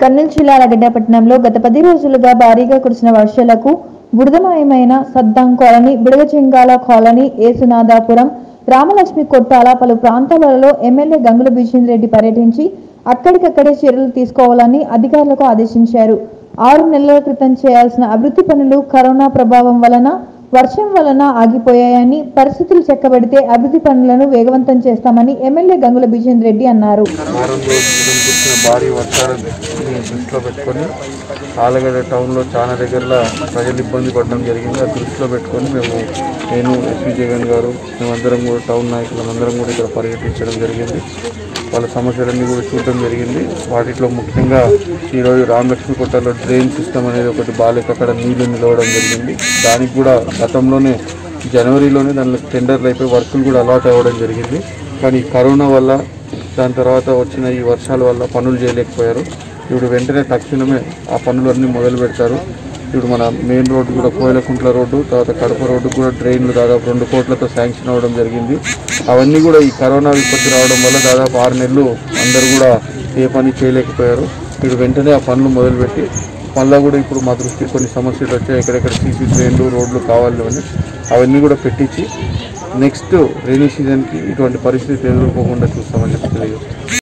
కర్నూలు జిల్లా లగడ్డపట్నంలో గత పది రోజులుగా భారీగా కురిసిన వర్షాలకు బురదమయమైన సద్దాం కాలనీ బుడగచెంగాల కాలనీ ఏసునాథాపురం రామలక్ష్మి కొట్టాల పలు ప్రాంతాలలో ఎమ్మెల్యే గంగుల భీషణ్ రెడ్డి పర్యటించి అక్కడికక్కడే చర్యలు తీసుకోవాలని అధికారులకు ఆదేశించారు ఆరు నెలల క్రితం చేయాల్సిన అభివృద్ధి పనులు కరోనా ప్రభావం వలన వర్షం వలన ఆగిపోయాయని పరిస్థితులు చక్కబెడితే అభివృద్ధి పనులను వేగవంతం చేస్తామని ఎమ్మెల్యే గంగుల భీషణ్ రెడ్డి అన్నారు వారం రోజుల క్రితం కురిసిన భారీ వర్షాలను దృష్టిలో పెట్టుకొని ఆలగడ్డ టౌన్లో చాలా దగ్గరలో ప్రజలు ఇబ్బంది పడడం జరిగింది అది దృష్టిలో పెట్టుకొని మేము నేను ఎస్పీ జగన్ గారు మేమందరం కూడా టౌన్ నాయకులం అందరం కూడా ఇక్కడ పర్యటించడం జరిగింది వాళ్ళ సమస్యలన్నీ కూడా చూడడం జరిగింది వాటిలో ముఖ్యంగా ఈరోజు రామలక్ష్మి కొట్టలో డ్రైన్ సిస్టమ్ అనేది ఒకటి బాలేక అక్కడ నీళ్లు నిలవడం జరిగింది దానికి కూడా గతంలోనే జనవరిలోనే దానిలో టెండర్లు అయిపోయి వర్కులు కూడా అలాట్ అవ్వడం జరిగింది కానీ ఈ కరోనా వల్ల దాని తర్వాత వచ్చిన ఈ వర్షాల వల్ల పనులు చేయలేకపోయారు ఇప్పుడు వెంటనే తక్షణమే ఆ పనులు అన్నీ మొదలు పెడతారు ఇప్పుడు మన మెయిన్ రోడ్డు కూడా కోయలకుంట్ల రోడ్డు తర్వాత కడప రోడ్డు కూడా డ్రైన్లు దాదాపు రెండు కోట్లతో శాంక్షన్ అవ్వడం జరిగింది అవన్నీ కూడా ఈ కరోనా విపత్తు రావడం వల్ల దాదాపు ఆరు నెలలు అందరూ కూడా ఏ పని చేయలేకపోయారు ఇప్పుడు వెంటనే ఆ పనులు మొదలుపెట్టి మళ్ళీ కూడా ఇప్పుడు మా దృష్టికి కొన్ని సమస్యలు వచ్చాయి ఎక్కడెక్కడ సీసీ డ్రైన్లు రోడ్లు కావాలి అని అవన్నీ కూడా పెట్టించి నెక్స్ట్ రైనీ సీజన్కి ఇటువంటి పరిస్థితి ఎదుర్కోకుండా చూస్తామని చెప్పి తెలియజేస్తాం